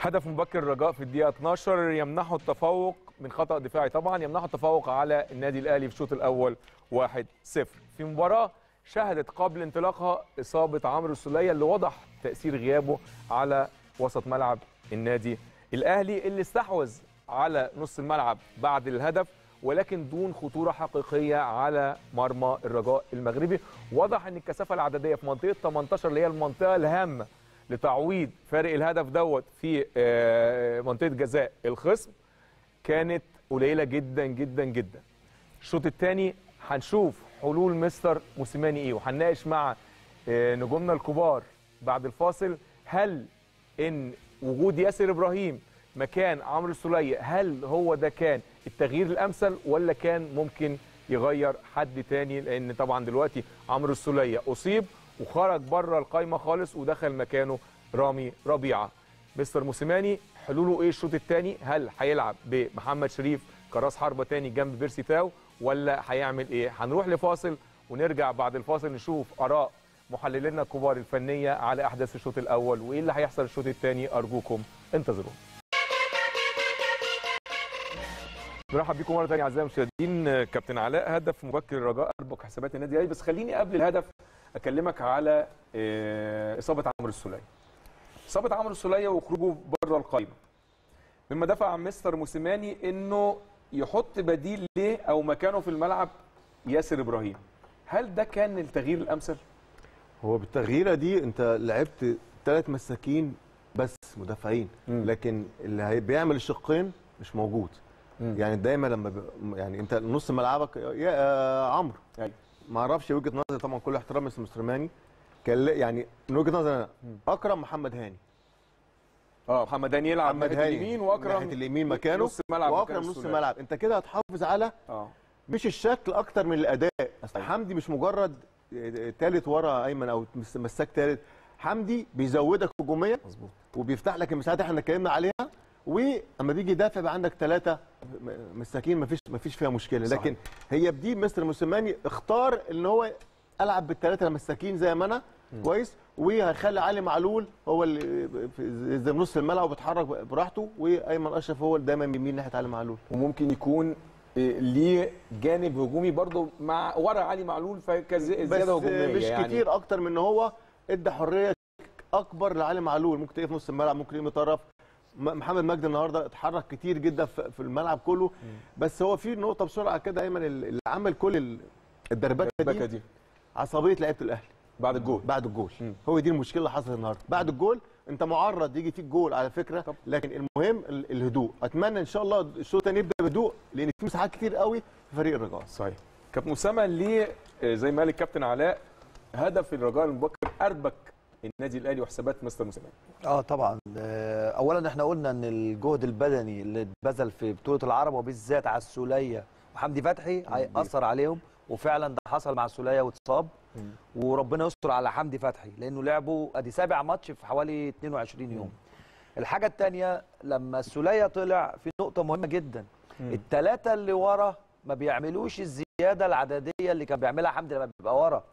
هدف مبكر الرجاء في الدقيقة 12 يمنحه التفوق من خطأ دفاعي طبعا يمنحه التفوق على النادي الأهلي في الشوط الأول 1-0 في مباراة شهدت قبل انطلاقها إصابة عمرو السولية اللي وضح تأثير غيابه على وسط ملعب النادي الأهلي اللي استحوذ على نص الملعب بعد الهدف ولكن دون خطورة حقيقية على مرمى الرجاء المغربي واضح ان الكثافة العددية في منطقة 18 اللي هي المنطقة الهامة لتعويض فارق الهدف دوت في آه، منطقة جزاء الخصم كانت قليلة جدا جدا جدا الشوط الثاني هنشوف حلول مستر موسيماني ايه وهنناقش مع آه، نجومنا الكبار بعد الفاصل هل ان وجود ياسر ابراهيم مكان عمرو السوليه هل هو ده كان التغيير الامثل ولا كان ممكن يغير حد تاني لان طبعا دلوقتي عمرو السوليه اصيب وخرج بره القايمه خالص ودخل مكانه رامي ربيعه مستر موسيماني حلوله ايه الشوط الثاني هل هيلعب بمحمد شريف كراس حربه تاني جنب بيرسي تاو ولا هيعمل ايه هنروح لفاصل ونرجع بعد الفاصل نشوف اراء محللينا الكبار الفنيه على احداث الشوط الاول وايه اللي هيحصل الشوط الثاني ارجوكم انتظرونا نرحب بكم مره ثانيه اعزائي المشاهدين كابتن علاء هدف مبكر الرجاء اربك حسابات النادي الاهلي بس خليني قبل الهدف اكلمك على آه، اصابه عمرو السوليه اصابه عمرو السوليه وخروجه بره القائمه مما دفع عن مستر موسيماني انه يحط بديل ليه او مكانه في الملعب ياسر ابراهيم هل ده كان التغيير الامثل هو بالتغييره دي انت لعبت ثلاث مساكين بس مدافعين مم. لكن اللي هي- بيعمل الشقين مش موجود مم. يعني دايما لما ب... يعني انت نص ملعبك يا آه عمرو أيوة. ما اعرفش وجهه نظري طبعا كل احترام مستر مسترماني كان لا- يعني من وجهه نظري انا اكرم محمد هاني اه محمد هاني يلعب محمد ناحيه هاني اليمين واكرم ناحيه اليمين مكانه نص ملعب واكرم مكان نص السولية. ملعب انت كده هتحافظ على اه مش الشكل اكتر من الاداء اصل أيوة. حمدي مش مجرد ثالث ورا ايمن او مس- مساك ثالث حمدي بيزودك هجوميا مظبوط وبيفتح لك المساحات اللي احنا اتكلمنا عليها واما بيجي يدافع بقى عندك ثلاثه مساكين مفيش مفيش فيها مشكله صحيح. لكن هي بدي مستر موسيماني اختار ان هو العب بالثلاثه مساكين زي ما انا كويس وهيخلي علي معلول هو اللي في زي نص الملعب وبيتحرك براحته وايمن اشرف هو اللي دايما بيميل ناحيه علي معلول وممكن يكون إيه، ليه جانب هجومي برضو مع ورا علي معلول بس فكزياده هجوميه مش يعني كتير اكتر من ان هو ادى حريه اكبر لعلي معلول ممكن تلاقيه في نص الملعب ممكن يقوم طرف م- محمد مجدي النهارده اتحرك كتير جدا في في الملعب كله بس هو في نقطه بسرعه كده ايمن اللي عمل كل ال- الدربكه الباكه دي دي عصبيه لعيبه الاهلي بعد الجول بعد الجول مم. هو دي المشكله اللي حصلت النهارده بعد الجول انت معرض يجي فيك جول على فكره طب. لكن المهم ال- الهدوء اتمنى ان شاء الله الشوط الثاني يبدا بهدوء لان في مساحات كتير قوي في فريق الرجاء صحيح كابتن اسامه ليه آه، زي ما قال الكابتن علاء هدف الرجاء المبكر اربك النادي الاهلي وحسابات مستر موسيماني اه طبعا آه، اولا احنا قلنا ان الجهد البدني اللي اتبذل في بطوله العرب وبالذات على السوليه وحمدي فتحي هيأثر عليهم وفعلا ده حصل مع السوليه واتصاب وربنا يستر على حمدي فتحي لانه لعبوا ادي سابع ماتش في حوالي 22 يوم الحاجه الثانيه لما السوليه طلع في نقطه مهمه جدا الثلاثه اللي ورا ما بيعملوش الزياده العدديه اللي كان بيعملها حمدي لما بيبقى ورا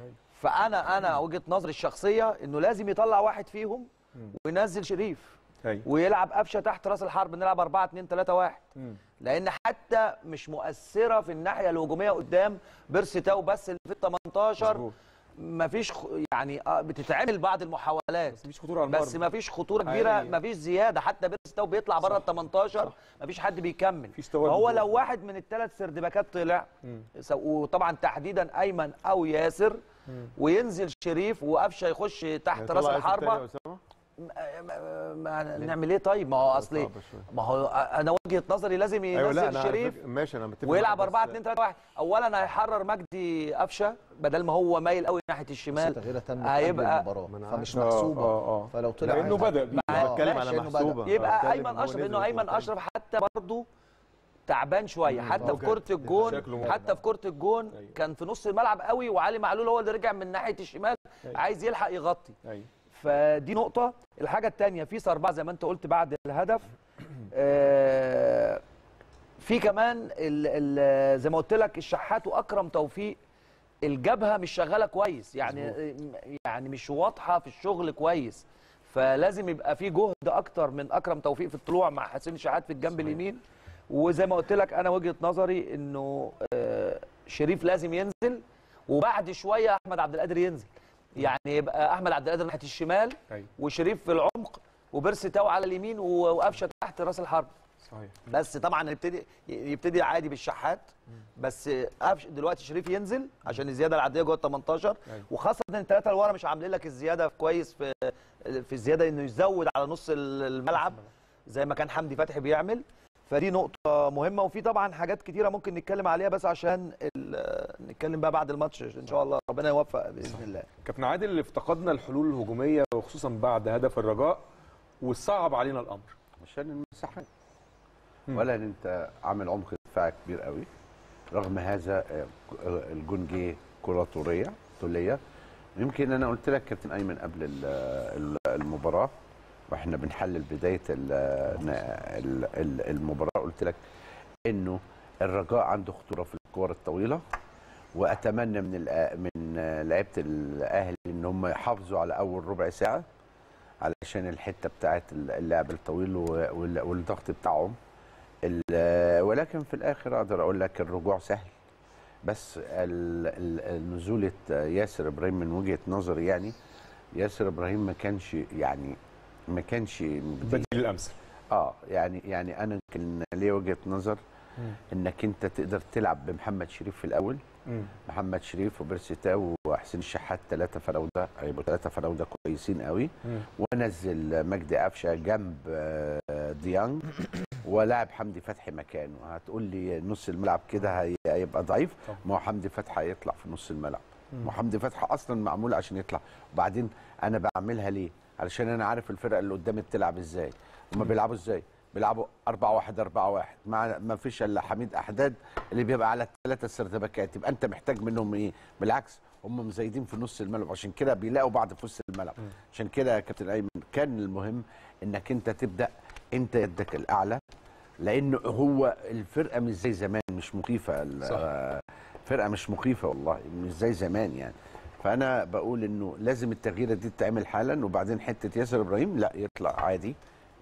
فانا انا وجهه نظري الشخصيه انه لازم يطلع واحد فيهم وينزل شريف ايوه ويلعب قفشه تحت راس الحرب نلعب 4 2 3 1 مم. لان حتى مش مؤثره في الناحيه الهجوميه قدام بيرسي تاو بس اللي في ال 18 مظبوط. مفيش خ... يعني آه بتتعمل بعض المحاولات بس مفيش خطوره على المرمى بس مفيش خطوره كبيره حقيقية. مفيش زياده حتى بيرسي تاو بيطلع بره ال 18 مفيش حد بيكمل مفيش تواجد فهو جوه. لو واحد من الثلاث سردباكات طلع سو- وطبعا تحديدا ايمن او ياسر وينزل شريف وقفشه يخش تحت راس طلع الحربه التاني يا أسامة؟ ما- ما- ما نعمل ايه طيب ما هو اصلي صعبة شوية. ما هو انا وجهه نظري لازم ايوه لا ينزل انا على شريف فكرة- ماشي انا متفق ويلعب معاك، 4 بس 2 3 1 اولا هيحرر مجدي قفشه بدل ما هو مايل قوي ناحيه بس الشمال التغيير تم قبل هيبقى المباراه ما أنا عارف. فمش آه، محسوبه آه، آه. فلو طلع لانه هيبقى- بدا بيه آه، بتكلم ماشي على إنه بدأ. محسوبه يبقى بتكلم ايمن هو اشرف نزل انه هو ايمن تاني. اشرف حتى برضه تعبان شويه حتى في أوكي. كره الجون شكله متعب. حتى في كره الجون أيوة. كان في نص الملعب قوي وعلي معلول هو اللي رجع من ناحيه الشمال عايز يلحق يغطي ايوه فدي نقطة الحاجة التانية في صربعة زي ما انت قلت بعد الهدف آه، في كمان ال ال زي ما قلت لك الشحات واكرم توفيق الجبهة مش شغالة كويس يعني يعني مش واضحة في الشغل كويس فلازم يبقى في جهد اكتر من اكرم توفيق في الطلوع مع حسين شحات في الجنب اليمين وزي ما قلت لك انا وجهه نظري انه آه، شريف لازم ينزل وبعد شويه احمد عبد القادر ينزل يعني يبقى احمد عبد القادر ناحيه الشمال أيوة. وشريف في العمق وبيرسي تاو على اليمين و- وقفشه تحت راس الحرب صحيح بس طبعا يبتدي يبتدي عادي بالشحات بس قفش دلوقتي شريف ينزل عشان الزياده العاديه جوه ال 18 أيوة. وخاصه ان الثلاثه اللي ورا مش عاملين لك الزياده كويس في في الزياده انه يزود على نص الملعب زي ما كان حمدي فتحي بيعمل فدي نقطة مهمة وفي طبعا حاجات كتيرة ممكن نتكلم عليها بس عشان ال- نتكلم بقى بعد الماتش ان شاء الله ربنا يوفق بإذن الله كابتن عادل افتقدنا الحلول الهجوميه وخصوصا بعد هدف الرجاء وصعب علينا الامر عشان المساحات مم. ولا ان انت عامل عمق دفاعي كبير قوي رغم هذا آه، آه، الجون جه كره طوليه طوليه يمكن انا قلت لك كابتن ايمن قبل ال- ال- المباراه واحنا بنحلل بدايه ال- ال- ال- المباراه قلت لك انه الرجاء عنده خطوره في الكور الطويله واتمنى من الأ- من لعيبه الاهلي ان هم يحافظوا على اول ربع ساعه علشان الحته بتاعت اللعب الطويل و- وال- والضغط بتاعهم ال- ولكن في الاخر اقدر اقول لك الرجوع سهل بس ال- ال- نزوله ياسر ابراهيم من وجهه نظري يعني ياسر ابراهيم ما كانش يعني ما كانش البديل الامثل اه يعني يعني انا يمكن ليا وجهه نظر انك انت تقدر تلعب بمحمد شريف في الاول مم. محمد شريف وبيرسي تاو وحسين الشحات ثلاثه فراوده هيبقوا ثلاثه فراوده كويسين قوي مم. ونزل مجدي قفشه جنب آه، ديانج ولاعب حمدي فتحي مكانه هتقول لي نص الملعب كده هي- هيبقى ضعيف طبعا. ما هو حمدي فتحي هيطلع في نص الملعب مم. ما هو حمدي فتحي اصلا معمول عشان يطلع وبعدين انا بعملها ليه علشان انا عارف الفرق اللي قدامي بتلعب ازاي هما بيلعبوا ازاي بيلعبوا 4 1 4 1 مع ما فيش الا حميد احداد اللي بيبقى على الثلاثه السردباكات يبقى انت محتاج منهم ايه بالعكس هم مزايدين في نص الملعب عشان كده بيلاقوا بعض في وسط الملعب عشان كده يا كابتن ايمن كان المهم انك انت تبدا انت يدك الاعلى لان هو الفرقه مش زي زمان مش مخيفه ال- صح. آه، فرقه مش مخيفه والله مش زي زمان يعني فانا بقول انه لازم التغييره دي تتعمل حالا وبعدين حته ياسر ابراهيم لا يطلع عادي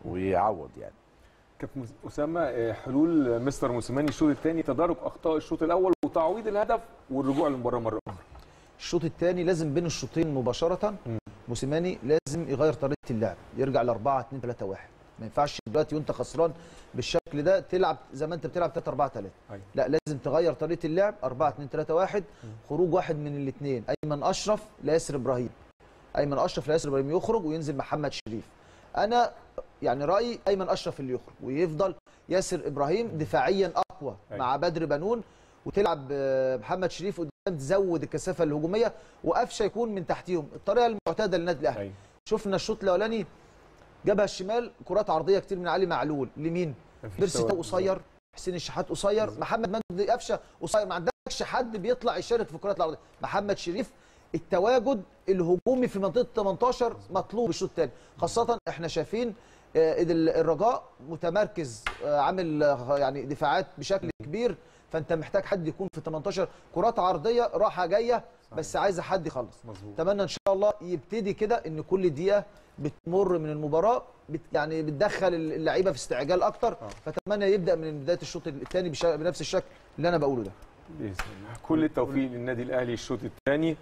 ويعوض يعني كابتن اسامه آه، حلول مستر موسيماني الشوط الثاني تدارك اخطاء الشوط الاول وتعويض الهدف والرجوع للمباراه مره اخرى الشوط الثاني لازم بين الشوطين مباشره موسيماني لازم يغير طريقه اللعب يرجع ل 4 2 3 1 ما ينفعش دلوقتي وانت خسران بالشكل ده تلعب زي ما انت بتلعب 3 4 3 أيوة. لا لازم تغير طريقه اللعب 4 2 3 1 خروج واحد من الاثنين ايمن اشرف لياسر ابراهيم ايمن اشرف لياسر ابراهيم يخرج وينزل محمد شريف انا يعني رايي ايمن اشرف اللي يخرج ويفضل ياسر ابراهيم دفاعيا اقوى أيوة. مع بدر بنون وتلعب آه، محمد شريف قدام تزود الكثافه الهجوميه وقفشه يكون من تحتيهم الطريقه المعتاده للنادي الاهلي أيوة. شفنا الشوط الاولاني جبهه الشمال كرات عرضيه كتير من علي معلول لمين مفيش بيرسي توازن. تاو قصير حسين الشحات قصير محمد مجدي قفشه قصير ما عندكش حد بيطلع يشارك في الكرات العرضيه محمد شريف التواجد الهجومي في منطقه 18 مطلوب الشوط الثاني خاصه احنا شايفين آه، إذ ال- الرجاء متمركز آه، عامل آه، يعني دفاعات بشكل كبير فانت محتاج حد يكون في 18 كرات عرضيه راحه جايه بس عايزه حد يخلص مظبوط اتمنى ان شاء الله يبتدي كده ان كل دقيقه بتمر من المباراه بت يعني بتدخل اللعيبه في استعجال اكتر فاتمنى يبدا من بدايه الشوط الثاني بنفس الشكل اللي انا بقوله ده باذن الله كل التوفيق للنادي الاهلي الشوط الثاني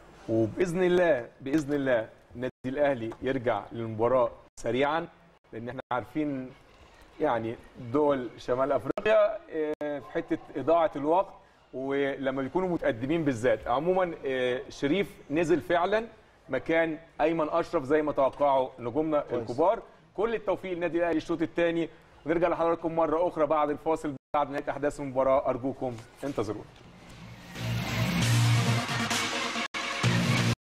وباذن الله باذن الله النادي الاهلي يرجع للمباراه سريعا لان احنا عارفين يعني دول شمال افريقيا آه، في حته اضاعه الوقت ولما بيكونوا متقدمين بالذات عموما آه، شريف نزل فعلا مكان ايمن اشرف زي ما توقعوا نجومنا الكبار كل التوفيق للنادي الاهلي الشوط الثاني ونرجع لحضراتكم مره اخرى بعد الفاصل بعد نهايه احداث المباراه ارجوكم انتظرونا